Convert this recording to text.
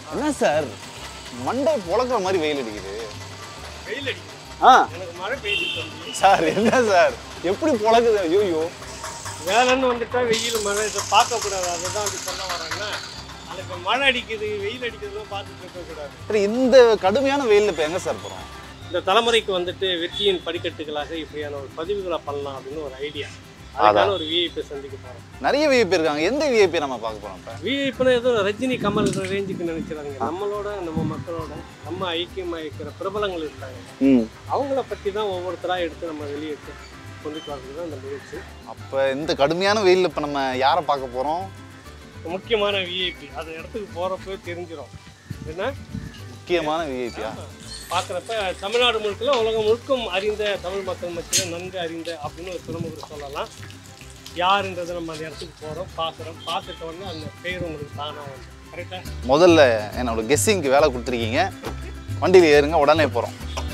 என்ன சார் மண்டை புழக்கிற மாதிரி வெயில் அடிக்குது வெயில் அடிக்குது ஆ எனக்கு மழை பெய்யுது தம்பி சார் என்ன சார் எப்படி புழக்குது ஐயோ வேலைன்னு வந்துட்டா வெயில் மழை இதை பார்க்கக்கூடாது அதை தான் அப்படி சொல்ல வரேன்னா அதுக்கு மழை அடிக்குது வெயில் அடிக்குதுன்னு பார்த்துட்டு இருக்கக்கூடாது சரி இந்த கடுமையான வெயில்ல இப்போ எங்க சார் போகிறோம் இந்த தலைமுறைக்கு வந்துட்டு வெற்றியின் படிக்கட்டுகளாக இப்படியான ஒரு பதிவுகளை பண்ணலாம் அப்படின்னு ஒரு ஐடியா அதுக்கான ஒரு விஐபி சந்திக்க போகிறோம் நிறைய விஐபி இருக்காங்க எந்த விஐபி நம்ம பார்க்க போறோம் இப்போ விஐபினா ஏதோ ரஜினி கமல் ரேஞ்சுக்கு நினைக்கிறாங்க நம்மளோட நம்ம மக்களோட நம்ம ஐக்கியமாக இருக்கிற பிரபலங்கள் இருக்காங்க ம் அவங்கள பற்றி தான் ஒவ்வொருத்தராக எடுத்து நம்ம வெளியிட்டு கொண்டுட்டு வரது தான் இந்த முயற்சி அப்போ இந்த கடுமையான வெயில்ல இப்போ நம்ம யாரை பார்க்க போறோம் முக்கியமான விஐபி அந்த இடத்துக்கு போகிறப்ப தெரிஞ்சிடும் என்ன முக்கியமான விஐபியா பார்க்குறப்ப தமிழ்நாடு முழுக்கல உலகம் முழுக்கும் அறிந்த தமிழ் மக்கள் மத்தியில் நன்கு அறிந்த அப்படின்னு ஒரு துறைமுகர் சொல்லலாம் யாருன்றதை நம்ம அந்த இடத்துக்கு போகிறோம் பார்க்குறோம் பார்த்துட்ட உடனே அந்த பேர் உங்களுக்கு தானாக வந்து கரெக்டாக முதல்ல என்னோட கெஸ்ஸிங்க்கு வேலை கொடுத்துருக்கீங்க வண்டியில் ஏறுங்க உடனே போகிறோம்